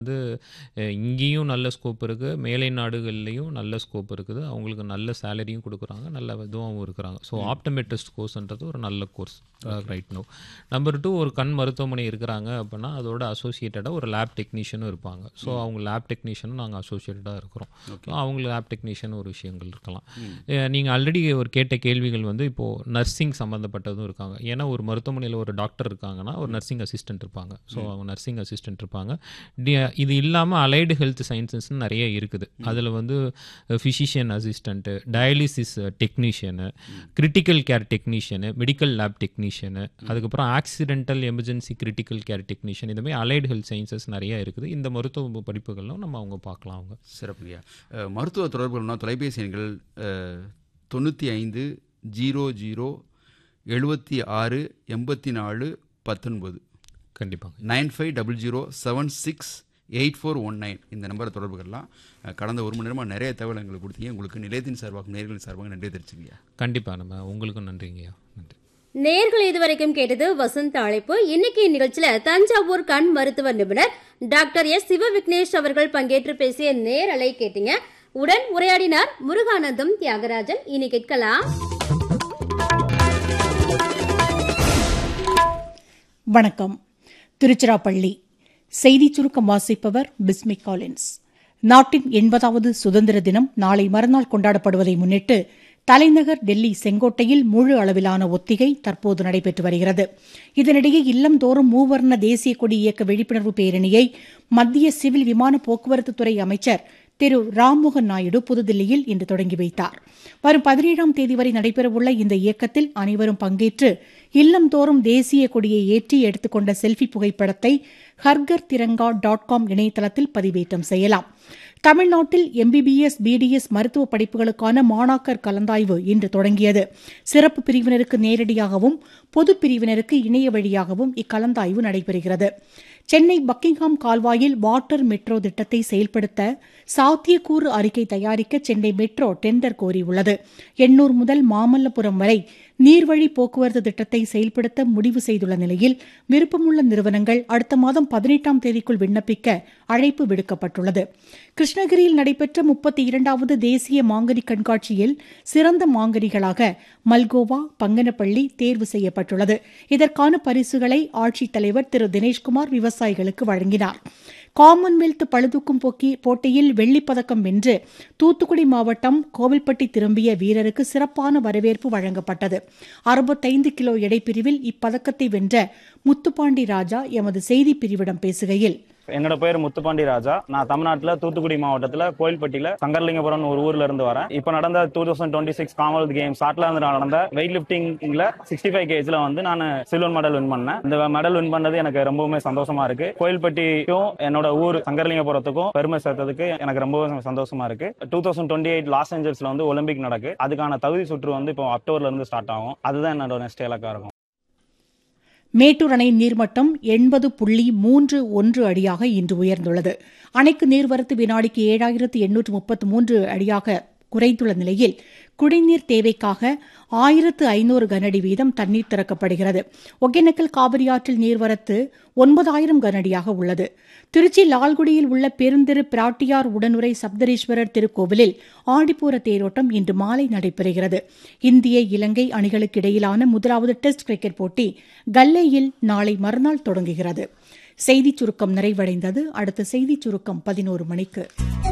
வந்து அஹ், இங்கேயும் நல்ல ஸ்கோப் இருக்குது மேலை நாடுகள்லேயும் நல்ல ஸ்கோப் இருக்குது அவங்களுக்கு நல்ல சேலரியும் கொடுக்குறாங்க நல்ல இதுவாகவும் இருக்கிறாங்க ஸோ ஆப்டமெட்ரிஸ்ட் கோர்ஸ்ன்றது ஒரு நல்ல course right no number two ஒரு கண் மருத்துவமனை இருக்கிறாங்க அப்படின்னா அதோட அசோசியேட்டடாக ஒரு லேப் டெக்னீஷியனும் இருப்பாங்க ஸோ அவங்க லேப் டெக்னீஷியனும் நாங்கள் அசோசியேட்டடாக இருக்கிறோம் ஸோ அவங்க லேப் டெக்னீஷியன் ஒரு விஷயங்கள் இருக்கலாம் நீங்கள் ஆல்ரெடி ஒரு கேட்ட கேள்விகள் வந்து இப்போது நர்சிங் சம்மந்தப்பட்டதும் இருக்காங்க ஏன்னா ஒரு மருத்துவமனையில் ஒரு டாக்டர் இருக்காங்கன்னா ஒரு நர்சிங் அசிஸ்டன்ட் இருப்பாங்க ஸோ அவங்க நர்சிங் அசிஸ்டன்ட் இருப்பாங்க டி- இது இல்லாமல் அலைடு ஹெல்த் சயின்சஸ்னு நிறைய இருக்குது அதில் வந்து physician assistant dialysis technician critical care technician medical lab technician அதுக்கப்புறம் accidental emergency critical care technician இதுமாதிரி அலைடு ஹெல்த் சயின்சஸ் நிறைய இருக்குது இந்த மருத்துவ படிப்புகளும் நம்ம அவங்க பார்க்கலாம் அவங்க சிறப்புங்கய்யா அஹ், மருத்துவ தொடர்புகள்னா தொலைபேசி எண்கள் தொண்ணூற்றி ஐந்து ஜீரோ ஜீரோ எழுபத்தி ஆறு எண்பத்தி நாலு பத்தொன்பது கண்டிப்பாங்க nine five double zero seven six eight four one nine இந்த நம்பர் தொடர்புகள்லாம் அஹ், கடந்த ஒரு மணி நேரமாக நிறைய தகவல் எங்களுக்கு கொடுத்தீங்க உங்களுக்கு நிலையத்தின் சார்பாக நேர்களின் சார்பாக நன்றி தெரிவிச்சுங்கய்யா கண்டிப்பாக நம்ம உங்களுக்கும் நன்றிங்கய்யா நன்றி நேர்கள் இதுவரைக்கும் கேட்டது வசந்த அழைப்பு இன்னைக்கு நிகழ்ச்சியில தஞ்சாவூர் கண் மருத்துவ நிபுணர் டாக்டர் எஸ் சிவ விக்னேஷ் அவர்கள் பங்கேற்று பேசிய நேரலை கேட்டீங்க உடன் உரையாடினார் முருகானந்தம் தியாகராஜன் இனி கேட்கலாம் வணக்கம் திருச்சிராப்பள்ளி செய்தி சுருக்கம் வாசிப்பவர் பிஸ்மி காலின்ஸ் நாட்டின் எண்பதாவது சுதந்திர தினம் நாளை மறுநாள் கொண்டாடப்படுவதை முன்னிட்டு தலைநகர் டெல்லி செங்கோட்டையில் முழு அளவிலான ஒத்திகை தற்போது நடைபெற்று வருகிறது இதனிடையே இல்லந்தோறும் மூவர்ண தேசிய கொடி இயக்க விழிப்புணர்வு பேரணியை மத்திய சிவில் விமான போக்குவரத்து துறை அமைச்சர் திரு ராம்மோகன் நாயுடு புதுதில்லியில் இன்று தொடங்கி வைத்தார் வரும் பதினேழாம் தேதி வரை நடைபெறவுள்ள இந்த இயக்கத்தில் அனைவரும் பங்கேற்று இல்லந்தோறும் தேசிய கொடியை ஏற்றி எடுத்துக்கொண்ட செல்ஃபி புகைப்படத்தை ஹர்கர் திரங்கா டாட் காம் இணையதளத்தில் பதிவேற்றம் செய்யலாம் தமிழ்நாட்டில் எம்பிபிஎஸ் பிடிஎஸ் மருத்துவ படிப்புகளுக்கான மாணாக்கர் கலந்தாய்வு இன்று தொடங்கியது சிறப்பு பிரிவினருக்கு நேரடியாகவும் பொது பிரிவினருக்கு இணைய வழியாகவும் இக்கலந்தாய்வு நடைபெறுகிறது சென்னை பக்கிங்ஹாம் கால்வாயில் வாட்டர் மெட்ரோ திட்டத்தை செயல்படுத்த சாத்தியக்கூறு அறிக்கை தயாரிக்க சென்னை மெட்ரோ டெண்டர் கோரியுள்ளது எண்ணூர் முதல் மாமல்லபுரம் வரை நீர்வழி போக்குவரத்து திட்டத்தை செயல்படுத்த முடிவு செய்துள்ள நிலையில் விருப்பமுள்ள நிறுவனங்கள் அடுத்த மாதம் பதினெட்டாம் தேதிக்குள் விண்ணப்பிக்க அழைப்பு விடுக்கப்பட்டுள்ளது கிருஷ்ணகிரியில் நடைபெற்ற முப்பத்தி இரண்டாவது தேசிய மாங்கனி கண்காட்சியில் சிறந்த மாங்கனிகளாக மல்கோவா பங்கனப்பள்ளி தேர்வு செய்யப்பட்டுள்ளது இதற்கான பரிசுகளை ஆட்சித்தலைவர் திரு தினேஷ்குமார் விவசாயிகளுக்கு வழங்கினார் காமன்வெல்த் பளுதூக்கும் போக்கி போட்டியில் வெள்ளிப் பதக்கம் வென்று தூத்துக்குடி மாவட்டம் கோவில்பட்டி திரும்பிய வீரருக்கு சிறப்பான வரவேற்பு வழங்கப்பட்டது அறுபத்தைந்து கிலோ எடைப்பிரிவில் இப்பதக்கத்தை வென்ற முத்துப்பாண்டி ராஜா எமது செய்திப் பிரிவிடம் பேசுகையில் என்னோட பேர் முத்துப்பாண்டி ராஜா நான் தமிழ்நாட்டுல தூத்துக்குடி மாவட்டத்துல கோயில்பட்டியில சங்கர்லிங்கபுரம் ஒரு ஊர்ல இருந்து வரேன் இப்ப நடந்த two thousand twenty six commonwealth games இருந்து நடந்த வெயிட் லிப்டிங்ல சிக்ஸ்டி ஃபைவ் கேஜ்ல வந்து நான் சில்வர் மெடல் வின் பண்ணேன் இந்த மெடல் வின் பண்ணது எனக்கு ரொம்பவுமே சந்தோஷமா இருக்கு கோயில்பட்டிக்கும் என்னோட ஊர் சங்கர்லிங்கபுரத்துக்கும் பெருமை சேர்த்ததுக்கு எனக்கு ரொம்பவே சந்தோஷமா இருக்கு two thousand twenty eight Los ஏஞ்சல்ஸ்ல வந்து ஒலிம்பிக் நடக்கு அதுக்கான தகுதி சுற்று வந்து இப்போ அக்டோபர்ல இருந்து ஸ்டார்ட் ஆகும் அதுதான் என்னோட நெக்ஸ்ட் இலக்கா இருக்கும் மேட்டூர் அணையின் நீர்மட்டம் எண்பது புள்ளி மூன்று ஒன்று அடியாக இன்று உயர்ந்துள்ளது அணைக்கு நீர்வரத்து வினாடிக்கு ஏழாயிரத்து எண்ணூற்று முப்பத்து மூன்று அடியாக குறைந்துள்ள நிலையில் குடிநீர் தேவைக்காக ஆயிரத்து ஐநூறு கனஅடி வீதம் தண்ணீர் திறக்கப்படுகிறது ஒகேனக்கல் காவிரி ஆற்றில் நீர்வரத்து ஒன்பதாயிரம் கனஅடியாக உள்ளது திருச்சி லால்குடியில் உள்ள பெருந்திரு பிராட்டியார் உடனுரை சப்தரீஸ்வரர் திருக்கோவிலில் ஆடிப்பூர தேரோட்டம் இன்று மாலை நடைபெறுகிறது இந்திய இலங்கை அணிகளுக்கு இடையிலான முதலாவது டெஸ்ட் கிரிக்கெட் போட்டி கல்லேயில் நாளை மறுநாள் தொடங்குகிறது செய்திச் சுருக்கம் நிறைவடைந்தது அடுத்த செய்திச் சுருக்கம் பதினோரு மணிக்கு